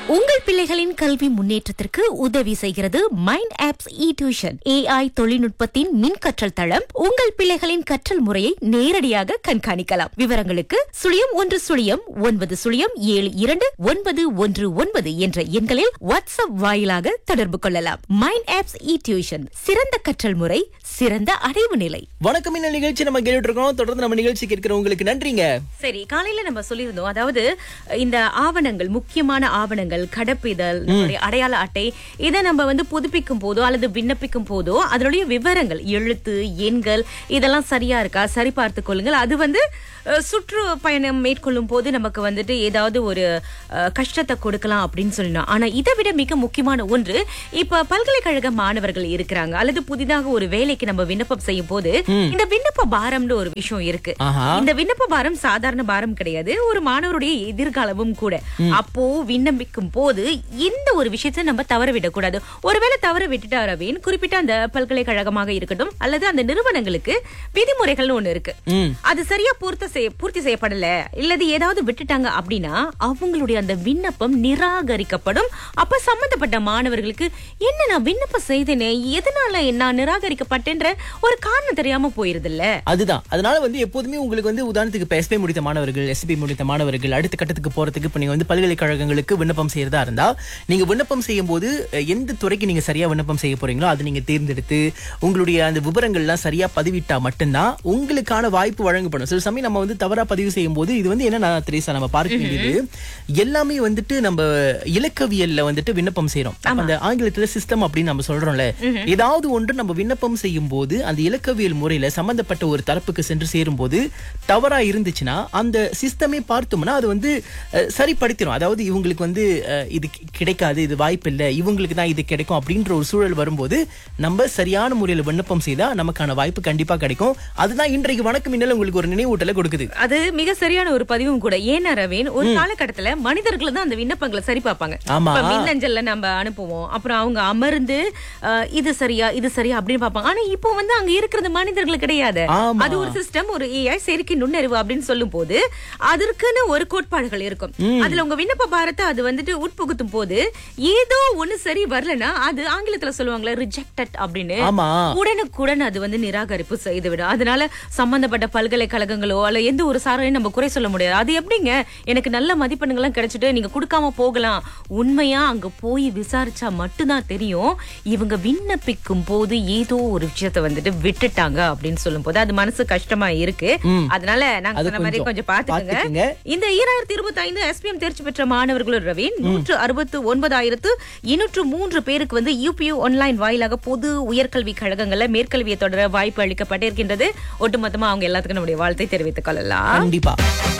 உங்கள் பிள்ளைகளின் கல்வி முன்னேற்றத்திற்கு உதவி செய்கிறது Mind Apps E tuition AI தொழில்நுட்பத்தின் மின் கற்றல் தளம் உங்கள் பிள்ளைகளின் கற்றல் முறையை நேரடியாக கண்காணிக்கலாம் விவரங்களுக்கு சுழியம் ஒன்று சுழியம் ஒன்பது சுழியம் ஏழு இரண்டு ஒன்பது ஒன்று ஒன்பது என்ற எண்களில் வாட்ஸ்அப் வாயிலாக தொடர்பு கொள்ளலாம் மைண்ட் ஆப்ஸ் இ டியூஷன் சிறந்த கற்றல் முறை சிறந்த அடைவு நிலை வணக்கம் இந்த நிகழ்ச்சி நம்ம கேட்டுட்டு இருக்கோம் தொடர்ந்து நம்ம நிகழ்ச்சி கேட்கிறவங்களுக்கு நன்றிங்க சரி காலையில நம்ம சொல்லியிருந்தோம் அதாவது இந்த ஆவணங்கள் முக்கியமான ஆவணங்கள் கடப்பிதழ் நம்மளுடைய அடையாள அட்டை இதை நம்ம வந்து புதுப்பிக்கும் போதோ அல்லது விண்ணப்பிக்கும் போதோ அதனுடைய விவரங்கள் எழுத்து எண்கள் இதெல்லாம் சரியா இருக்கா சரி பார்த்து கொள்ளுங்கள் அது வந்து அஹ், சுற்றுப்பயணம் மேற்கொள்ளும் போது நமக்கு வந்துட்டு ஏதாவது ஒரு அஹ், கஷ்டத்தை கொடுக்கலாம் அப்படின்னு சொல்லணும் ஆனா இதை விட மிக முக்கியமான ஒன்று இப்ப பல்கலைக்கழக மாணவர்கள் இருக்கிறாங்க அல்லது புதிதாக ஒரு வேலைக்கு நம்ம விண்ணப்பம் செய்யும் போது இந்த விண்ணப்ப பாரம்னு ஒரு விஷயம் இருக்கு ஆஹா இந்த விண்ணப்ப பாரம் சாதாரண பாரம் கிடையாது ஒரு மாணவருடைய எதிர்காலமும் கூட அப்போ விண்ணப்பிக்கும் போது இந்த ஒரு விஷயத்தை நம்ம தவற விடக்கூடாது ஒருவேளை தவற விட்டுட்டா ரவீன் குறிப்பிட்ட அந்த பல்கலைக்கழகமாக இருக்கட்டும் அல்லது அந்த நிறுவனங்களுக்கு விதிமுறைகள்னு ஒண்ணு இருக்கு ம் அது சரியா பூர்த்தி செய்ய பூர்த்தி செய்யப்படல இல்லது ஏதாவது விட்டுட்டாங்க அப்படின்னா அவங்களுடைய அந்த விண்ணப்பம் நிராகரிக்கப்படும் அப்ப சம்பந்தப்பட்ட மாணவர்களுக்கு என்ன நான் விண்ணப்பம் செய்தேனே எதனால நான் நிராகரிக்கப்பட்டேன்ற ஒரு காரணம் தெரியாம போயிருதுல்ல அதுதான் அதனால வந்து எப்போதுமே உங்களுக்கு வந்து உதாரணத்துக்கு இப்போ எஸ்பி முடித்த மாணவர்கள் எஸ்பி முடித்த மாணவர்கள் அடுத்த கட்டத்துக்கு போறதுக்கு இப்போ நீங்க வந்து பல்கலைக்கழகங்களுக்கு விண்ணப்பம் செய்யறதா இருந்தா நீங்க விண்ணப்பம் செய்யும் போது அஹ், எந்த துறைக்கு நீங்க சரியா விண்ணப்பம் செய்ய போறீங்களோ அதை நீங்க தேர்ந்தெடுத்து உங்களுடைய அந்த விவரங்கள்லாம் சரியா பதிவிட்டா மட்டும்தான் உங்களுக்கான வாய்ப்பு வழங்கப்படும் சில சமயம் நம்ம வந்து தவறா பதிவு செய்யும் போது இது வந்து என்ன தெரியுசா நம்ம பார்க்க வேண்டியது எல்லாமே வந்துட்டு நம்ம இலக்கவியல்ல வந்துட்டு விண்ணப்பம் செய்யறோம் அப்ப அந்த ஆங்கிலத்துல சிஸ்டம் அப்படின்னு நம்ம சொல்றோம்ல ஏதாவது ஒன்று நம்ம விண்ணப்பம் செய்யும் போது அந்த இலக்கவியல் முறையில சம்பந்தப்பட்ட ஒரு தரப்புக்கு சென்று சேரும் போது தவறா இருந்துச்சுன்னா அந்த சிஸ்டமே பார்த்தோம்னா அது வந்து அஹ், சரிப்படுத்திடும் அதாவது இவங்களுக்கு வந்து அஹ், இது கி- கிடைக்காது இது வாய்ப்பு இல்லை இவங்களுக்கு தான் இது கிடைக்கும் அப்படின்ற ஒரு சூழல் வரும்போது நம்ம சரியான முறையில் விண்ணப்பம் செய்தா நமக்கான வாய்ப்பு கண்டிப்பா கிடைக்கும் அதுதான் இன்றைக்கு வணக்கம் இன்னும் உங்களுக்கு ஒரு நினைவூட்டலை கொடுக்குது அது மிக சரியான ஒரு பதிவும் கூட ஏன்னா ரவீன் ஒரு காலகட்டத்துல மனிதர்கள் தான் அந்த விண்ணப்பங்களை சரி பார்ப்பாங்க ஆமா. இப்ப மின்னஞ்சல்ல நம்ம அனுப்புவோம் அப்புறம் அவங்க அமர்ந்து அஹ், இது சரியா இது சரியா அப்படின்னு பார்ப்பாங்க ஆனா இப்போ வந்து அங்க இருக்கிறது மனிதர்கள் கிடையாது ஆமா. அது ஒரு சிஸ்டம் ஒரு ஏஐ செயற்கை நுண்ணறிவு அப்படின்னு சொல்லும் போது அதற்குன்னு ஒரு கோட்பாடுகள் இருக்கும் அதுல உங்க விண்ணப்ப பாரத்தை அது வந்துட்டு உட்புகுத்தும் போது ஏதோ ஒண்ணு சரி வரலன்னா அது ஆங்கிலத்துல சொல்லுவாங்களே ரிஜெக்டட் அப்படின்னு ஆமா உடனுக்குடன் அது வந்து நிராகரிப்பு செய்துவிடும் அதனால சம்பந்தப்பட்ட பல்கலைக்கழகங்களோ அல்ல எந்த ஒரு சாரையும் நம்ம குறை சொல்ல முடியாது அது எப்படிங்க எனக்கு நல்ல மதிப்பெண்கள்லாம் கிடைச்சிட்டு நீங்க கொடுக்காம போகலாம் உண்மையா அங்க போய் விசாரிச்சா மட்டும்தான் தெரியும் இவங்க விண்ணப்பிக்கும் போது ஏதோ ஒரு விஷயத்த வந்துட்டு விட்டுட்டாங்க அப்படின்னு சொல்லும் போது அது மனசு கஷ்டமா இருக்கு அதனால நாங்க அது சொன்ன மாதிரி கொஞ்சம் கொஞ்சம் பாத்துக்கோங்க பாத்துக்குங்க. இந்த ஈராயிரத்தி இருபத்தி ஐந்து எஸ்பிஎம் தேர்ச்சி பெற்ற மாணவர்களும் ரவீன் நூற்று அறுபத்து ஒன்பதாயிரத்து இருநூற்று மூன்று பேருக்கு வந்து யூபியூ ஆன்லைன் வாயிலாக பொது உயர்கல்வி கழகங்கள்ல மேற்கல்வியை தொடர வாய்ப்பு அளிக்கப்பட்டிருக்கின்றது ஒட்டுமொத்தமா அவங்க எல்லாத்துக்கும் நம்முடைய வாழ்த்தை தெரிவித்துக் கொள்ளலாம் கண்டிப்பா